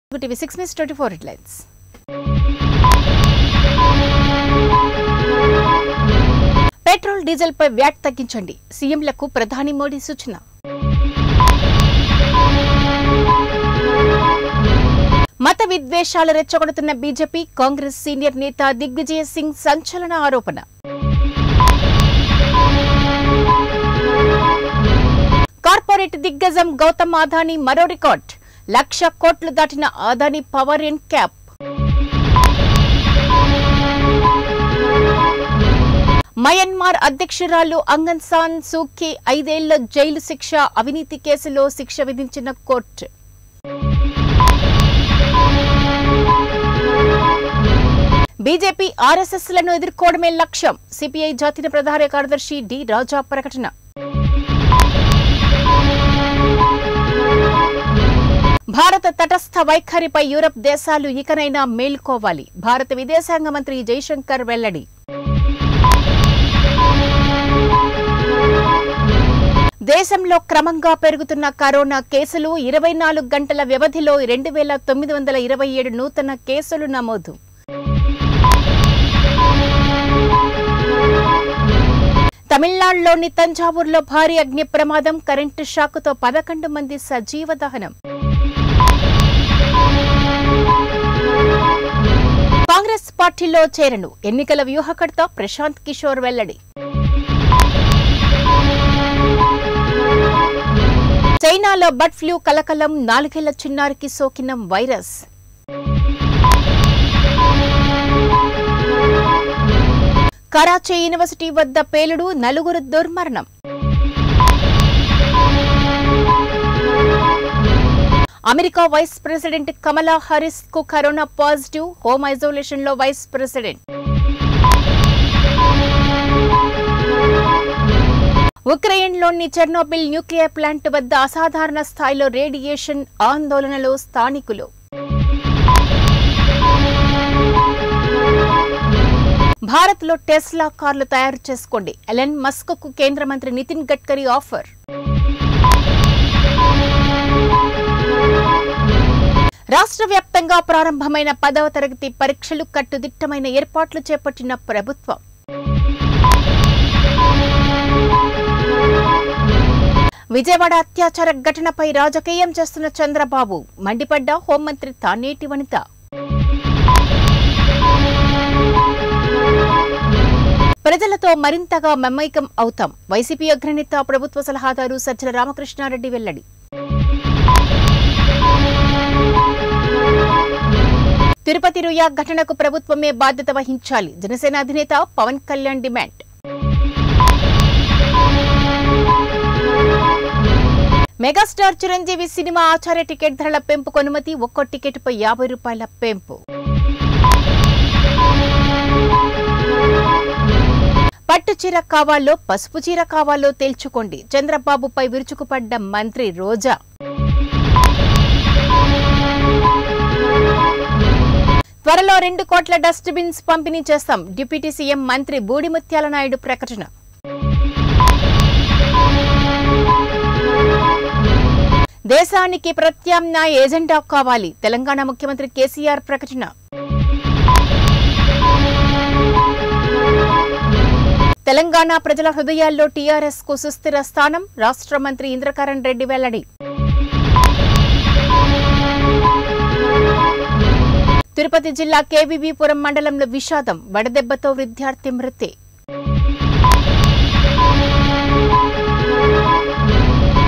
TV six miss twenty four headlines petrol diesel పై VAT తగ్గించండి సీఎంలకు ప్రధాని మోడీ సూచన మత విద్వేషాలు రెచ్చగొడుతున్న బీజేపీ కాంగ్రెస్ సీనియర్ నేత దిగ్విజయ్ సింగ్ సంచలన ఆరోపణ కార్పొరేట్ దిగ్గజం గౌతమ్ అదానీ మరో రికార్డ్ లక్ష కోట్లు దాటిన Adani power in cap Myanmar అధ్యక్షురాలు అంగన్ సాన్ సూకీ ఐదేళ్ల జైలు శిక్ష అవినీతి కేసులో శిక్ష విధించిన కోర్టు బీజేపీ ఆర్ఎస్ఎస్ లను ఎదుర్కోవడమే లక్ష్యం సిపిఐ జాతీయ ప్రధాన కార్యదర్శి డి రాజా ప్రకటన భారత తటస్థ వైఖరిపై యూరప్ దేశాలు ఇకనైనా మేల్కోవాలి భారత విదేశాంగ మంత్రి జైశంకర్ వెల్లడి దేశంలో క్రమంగా పెరుగుతున్న కరోనా కేసులు ఇరవై నాలుగు గంటల వ్యవధిలో రెండు వేల తొమ్మిది వందల ఇరవై ఏడు నూతన కేసులు నమోదు తమిళనాడులోని తంజావూరులో భారీ అగ్ని ప్రమాదం కరెంటు షాకుతో పదకొండు మంది సజీవ దహనం కాంగ్రెస్ పార్టీలో చేరను ఎన్నికల వ్యూహకర్త ప్రశాంత్ కిషోర్ వెల్లడి చైనాలో బర్డ్ ఫ్లూ కలకలం నాలుగేళ్ల చిన్నారికి సోకిన వైరస్ కరాచీ యూనివర్సిటీ వద్ద పేలుడు నలుగురు దుర్మరణం America vice president Kamala Harris కు కరోనా పాజిటివ్ హోమ్ ఐసోలేషన్ లో వైస్ ప్రెసిడెంట్ ఉక్రెయిన్లోని చెర్నోబిల్ న్యూక్లియర్ ప్లాంట్ వద్ద అసాధారణ స్థాయిలో రేడియేషన్ ఆందోళనలో స్థానికులు భారత్ లో టెస్లా కార్లు తయారు చేసుకోండి ఎలన్ మస్క్ కు కేంద్ర మంత్రి నితిన్ గడ్కరీ ఆఫర్ రాష్ట్ర వ్యాప్తంగా ప్రారంభమైన పదవ తరగతి పరీక్షలు కట్టుదిట్టమైన ఏర్పాట్లు చేపట్టిన ప్రభుత్వం విజయవాడ అత్యాచార ఘటనపై రాజకీయం చేస్తున్న చంద్రబాబు మండిపడ్డ హోంమంత్రి తానేటి వనిత ప్రజలతో మరింతగా మమైకం అవుతాం వైసీపీ అగ్రనేత ప్రభుత్వ సలహాదారు సజ్జల రామకృష్ణారెడ్డి వెల్లడి తిరుపతి రుయా ఘటనకు ప్రభుత్వమే బాధ్యత వహించాలి జనసేన అధినేత Pawan Kalyan demand megastar Chiranjeevi cinema Acharya ticket ధరల పెంపుకు అనుమతి ఒక్కో టికెట్పై యాభై రూపాయల పెంపు పట్టు చీర కావాలో పసుపు చీర కావాలో తేల్చుకోండి చంద్రబాబుపై విరుచుకుపడ్డ మంత్రి రోజా త్వరలో రెండు కోట్ల డస్ట్ బిన్స్ పంపిణీ చేస్తాం డిప్యూటీ సీఎం మంత్రి బూడిముత్యాల నాయుడు ప్రకటన దేశానికి ప్రత్యామ్నాయ ఎజెండా కావాలి తెలంగాణ ముఖ్యమంత్రి కేసీఆర్ ప్రకటన తెలంగాణ ప్రజల హృదయాల్లో టీఆర్ఎస్ కు సుస్థిర స్థానం రాష్ట్ర మంత్రి ఇంద్రకరణ్ రెడ్డి వెల్లడి తిరుపతి జిల్లా కేవీబీపురం మండలంలో విషాదం వడదెబ్బతో విద్యార్థి మృతి